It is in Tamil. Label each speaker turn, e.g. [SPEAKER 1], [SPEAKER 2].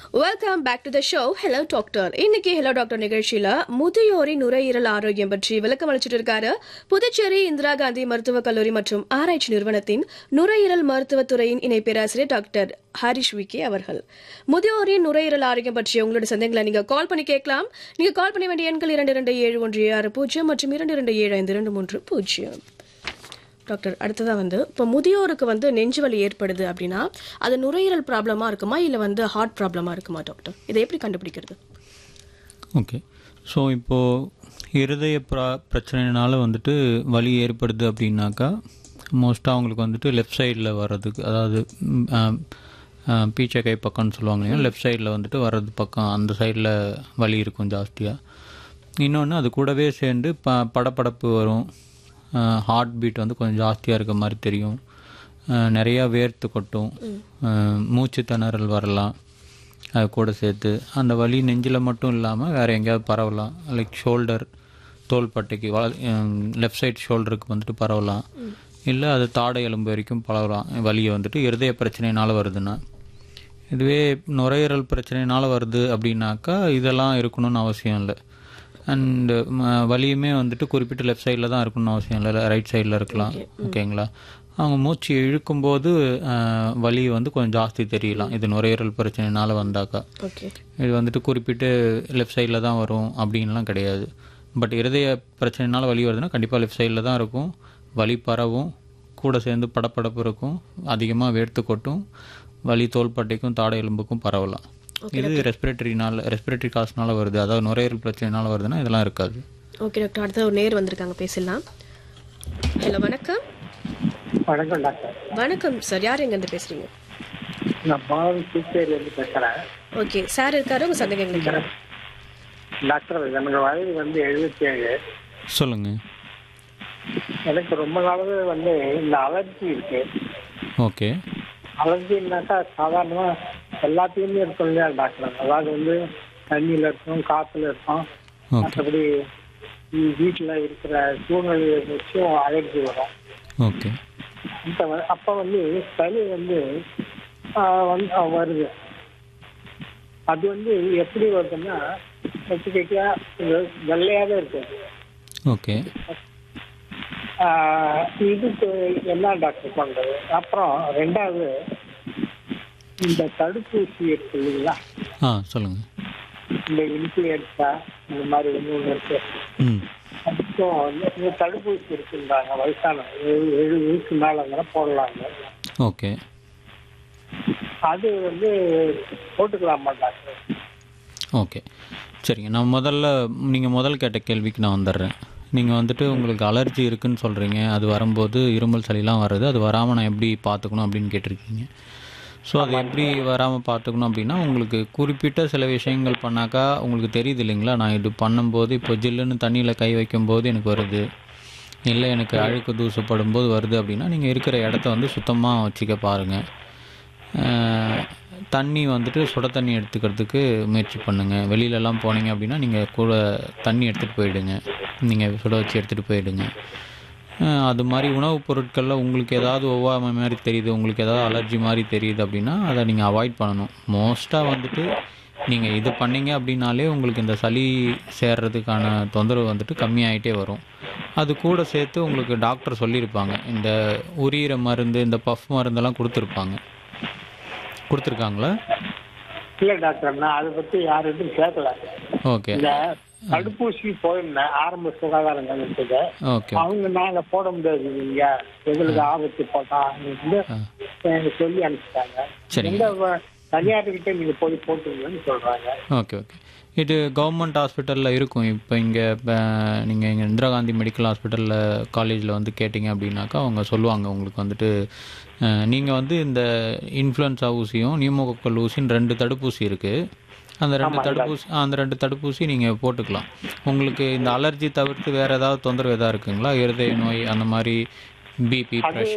[SPEAKER 1] Welcome back to the show hello doctor இன்னைக்கு ஹலோ டாக்டர் நிகழ்ச்சியில முதியோரின் நுரையீரல் ஆரோக்கியம் பற்றி விளக்கம் அளிச்சிட்டு இருக்காரு புதுச்சேரி இந்திரா காந்தி மருத்துவக் கல்லூரி மற்றும் ஆராய்ச்சி நிறுவனத்தின் நுரையீரல் மருத்துவத் துறையின் இணை பேராசிரியர் டாக்டர் ஹரிஷ் விக்கி அவர்கள் முதியோரின் நுரையீரல் ஆரோக்கியம் பற்றிய உங்களோட சந்தேகங்களை நீங்க கால் பண்ணி கேட்கலாம் நீங்க கால் பண்ண வேண்டிய எண்கள் இரண்டு இரண்டு ஏழு ஒன்று ஆறு பூஜ்ஜியம் மற்றும் இரண்டு இரண்டு ஏழு ஐந்து இரண்டு மூன்று பூஜ்ஜியம் டாக்டர் அடுத்ததா வந்து இப்போ முதியோருக்கு வந்து நெஞ்சு வலி ஏற்படுது அப்படின்னா அது நுரையீரல் ப்ராப்ளமா இருக்குமா இல்லை வந்து ஹார்ட் ப்ராப்ளமா இருக்குமா டாக்டர் இதை எப்படி கண்டுபிடிக்கிறது
[SPEAKER 2] ஓகே ஸோ இப்போது இருதய ப்ரா பிரச்சனைனால வந்துட்டு வலி ஏற்படுது அப்படின்னாக்கா மோஸ்ட்டாக அவங்களுக்கு வந்துட்டு லெஃப்ட் சைடில் வர்றதுக்கு அதாவது ம், ஆ, ஆ, பீச்சக்கை பக்கம்னு சொல்லுவாங்க இல்லையா லெஃப்ட் சைடில் வந்துட்டு வர்றது பக்கம் அந்த சைடில் வலி இருக்கும் ஜாஸ்தியாக இன்னொன்று அது கூடவே சேர்ந்து ப படபடப்பு வரும் ஹார்ட் பீட் வந்து கொஞ்சம் ஜாஸ்தியாக இருக்க மாதிரி தெரியும் ஆ, நிறையா வேர்த்து கொட்டும் ஆ, மூச்சு திணறல் வரலாம் அது கூட சேர்த்து அந்த வலி நெஞ்சில் மட்டும் இல்லாமல் வேறு எங்கேயாவது பரவலாம் லைக் ஷோல்டர் தோள்பட்டைக்கு லெஃப்ட் சைட் ஷோல்டருக்கு வந்துட்டு பரவலாம் இல்லை அது தாடை எலும்பு வரைக்கும் பரவலாம் வலியை வந்துட்டு இருதய பிரச்சனைனால வருதுன்னா இதுவே நுரையீரல் பிரச்சனைனால வருது அப்படின்னாக்கா இதெல்லாம் இருக்கணும்னு அவசியம் இல்லை அண்டு வலியுமே வந்துட்டு குறிப்பிட்ட லெஃப்ட் சைடில் தான் இருக்கணும்னு அவசியம் இல்லை ரைட் சைடில் இருக்கலாம் ஓகேங்களா அவங்க மூச்சு இழுக்கும்போது அஹ், வலி வந்து கொஞ்சம் ஜாஸ்தி தெரியலாம் இது நுரையீரல் பிரச்சனைனால வந்தாக்கா
[SPEAKER 1] ஓகே
[SPEAKER 2] இது வந்துட்டு குறிப்பிட்டு லெஃப்ட் சைடில் தான் வரும் அப்படின்லாம் கிடையாது பட் இருதய பிரச்சனைனால வலி வருதுன்னா கண்டிப்பாக லெஃப்ட் சைடில் தான் இருக்கும் வலி பரவும் கூட சேர்ந்து படப்படப்பு இருக்கும் அதிகமாக வேர்த்து கொட்டும் வலி தோள்பட்டைக்கும் தாடை எலும்புக்கும் பரவலாம் இது ரெஸ்பிரேட்டரினால ரெஸ்பிரேட்டரி காசுனால வருது அதாவது நுரையீரல் பிரச்சனைனால வருதுன்னா இதெல்லாம் இருக்காது
[SPEAKER 1] ஓகே டாக்டர் அடுத்த ஒரு நேர் வந்திருக்காங்க பேசலாம் ஹலோ வணக்கம்
[SPEAKER 3] வணக்கம் டாக்டர்
[SPEAKER 1] வணக்கம் சார் யார் எங்கேருந்து பேசுறீங்க
[SPEAKER 3] நான் பாலன் புதுச்சேரியிலேருந்து பேசுகிறேன்
[SPEAKER 1] ஓகே சார் இருக்காரு உங்க சந்தேகங்களை கேட்கலாம்
[SPEAKER 3] டாக்டர் எனக்கு வயது வந்து எழுபத்தி ஏழு
[SPEAKER 2] சொல்லுங்கள்
[SPEAKER 3] எனக்கு ரொம்ப நாளாவே வந்து இந்த அலர்ஜி இருக்கு
[SPEAKER 2] ஓகே
[SPEAKER 3] அலர்ஜின்னாக்கா சாதாரணமாக எல்லாத்தையுமே இருக்கும் இல்லையா டாக்டர் அதாவது வந்து தண்ணியில் இருக்கும் காற்றுல இருக்கும்
[SPEAKER 2] ஓகே
[SPEAKER 3] மற்றபடி வீட்டில் இருக்கிற சூழ்நிலையை வச்சும் அலர்ஜி வரும்
[SPEAKER 2] ஓகே
[SPEAKER 3] இப்போ அப்போ வந்து சளி வந்து ஆஹ், வந்து ஆஹ், வருது அது வந்து எப்படி வருதுன்னா கட்டி கட்டியா வெள்ளையாவே இருக்குது
[SPEAKER 2] ஓகே
[SPEAKER 3] ஆஹ், இதுக்கு என்ன டாக்டர் பண்றது அப்புறம் ரெண்டாவது இந்த தடுப்பூசி இருக்கு இல்லைங்களா
[SPEAKER 2] ஆ சொல்லுங்கள்
[SPEAKER 3] இந்த இன்ஃபுளுன்ஸா இந்த மாதிரி ஒன்று ஒன்று இருக்கு
[SPEAKER 2] ம்
[SPEAKER 3] அதுக்கும் வந்து இந்த தடுப்பூசி இருக்குன்றாங்க வயசான எழு- எழுபது வயசுக்கு மேலே போடலாங்க
[SPEAKER 2] ஓகே
[SPEAKER 3] அது வந்து போட்டுக்கலாமா டாக்டர்
[SPEAKER 2] ஓகே சரிங்க நான் முதல்ல நீங்கள் முதல் கேட்ட கேள்விக்கு நான் வந்துடுறேன் நீங்கள் வந்துட்டு உங்களுக்கு அலர்ஜி இருக்குன்னு சொல்கிறீங்க அது வரும்போது இருமல் சளிலாம் வருது அது வராமல் நான் எப்படி பார்த்துக்கணும் அப்படின்னு கேட்டிருக்கீங்க ஸோ அது எப்படி வராமல் பார்த்துக்கணும் அப்படின்னா உங்களுக்கு குறிப்பிட்ட சில விஷயங்கள் பண்ணாக்கா உங்களுக்கு தெரியுது இல்லைங்களா நான் இது பண்ணும்போது இப்போ ஜில்லுன்னு தண்ணியில் கை வைக்கும்போது எனக்கு வருது இல்லை எனக்கு அழுக்கு தூசு படும்போது வருது அப்படின்னா நீங்கள் இருக்கிற இடத்த வந்து சுத்தமாக வச்சுக்க பாருங்கள் அஹ், தண்ணி வந்துட்டு சுட தண்ணி எடுத்துக்கிறதுக்கு முயற்சி பண்ணுங்கள் வெளியிலலாம் போனீங்க அப்படின்னா நீங்கள் கூட தண்ணி எடுத்துகிட்டு போயிடுங்க நீங்கள் சுட வச்சு எடுத்துகிட்டு போயிடுங்க அஹ், அது மாதிரி உணவுப் பொருட்களில் உங்களுக்கு ஏதாவது ஒவ்வாமை மாதிரி தெரியுது உங்களுக்கு ஏதாவது அலர்ஜி மாதிரி தெரியுது அப்படின்னா அதை நீங்கள் அவாய்ட் பண்ணணும் மோஸ்ட்டாக வந்துட்டு நீங்கள் இது பண்ணீங்க அப்படின்னாலே உங்களுக்கு இந்த சளி சேர்றதுக்கான தொந்தரவு வந்துட்டு கம்மியாயிட்டே வரும் அது கூட சேர்த்து உங்களுக்கு டாக்டர் சொல்லியிருப்பாங்க இந்த உரியிற மருந்து இந்த பஃப் மருந்தெல்லாம் கொடுத்துருப்பாங்க கொடுத்துருக்காங்களா
[SPEAKER 3] இல்ல டாக்டர் நான் அதை பத்தி யாருக்கும் கேட்கல
[SPEAKER 2] ஓகே
[SPEAKER 3] இந்த தடுப்பூசி போயிருந்தேன் ஆரம்ப சுகாதார நிலையத்துக்கு
[SPEAKER 2] ஓகே
[SPEAKER 3] அவங்க நாங்க போட முடியாது நீங்க எங்களுக்கு ஆபத்து போட்டா வந்து எனக்கு சொல்லி அனுப்பிச்சிட்டாங்க
[SPEAKER 2] சரிங்க.
[SPEAKER 3] எங்க வ- தனியார்கிட்ட நீங்க போய் போட்டுங்கன்னு சொல்றாங்க
[SPEAKER 2] ஓகே ஓகே இது கவர்மெண்ட் ஹாஸ்பிட்டலில் இருக்கும் இப்போ இங்கே நீங்கள் இங்கே இந்திரா காந்தி மெடிக்கல் ஹாஸ்பிட்டலில் காலேஜில் வந்து கேட்டிங்க அப்படின்னாக்கா அவங்க சொல்லுவாங்க உங்களுக்கு வந்துட்டு நீங்கள் வந்து இந்த இன்ஃப்ளூயன்ஸா ஊசியும் நியூமோகோக்கல் ஊசின்னு ரெண்டு தடுப்பூசி இருக்குது அந்த ரெண்டு தடுப்பூசி ஆ, அந்த ரெண்டு தடுப்பூசி நீங்கள் போட்டுக்கலாம் உங்களுக்கு இந்த அலர்ஜி தவிர்த்து வேறு ஏதாவது தொந்தரவு எதாவது இருக்குங்களா இருதய நோய் அந்த மாதிரி பிபி ப்ரெஷர்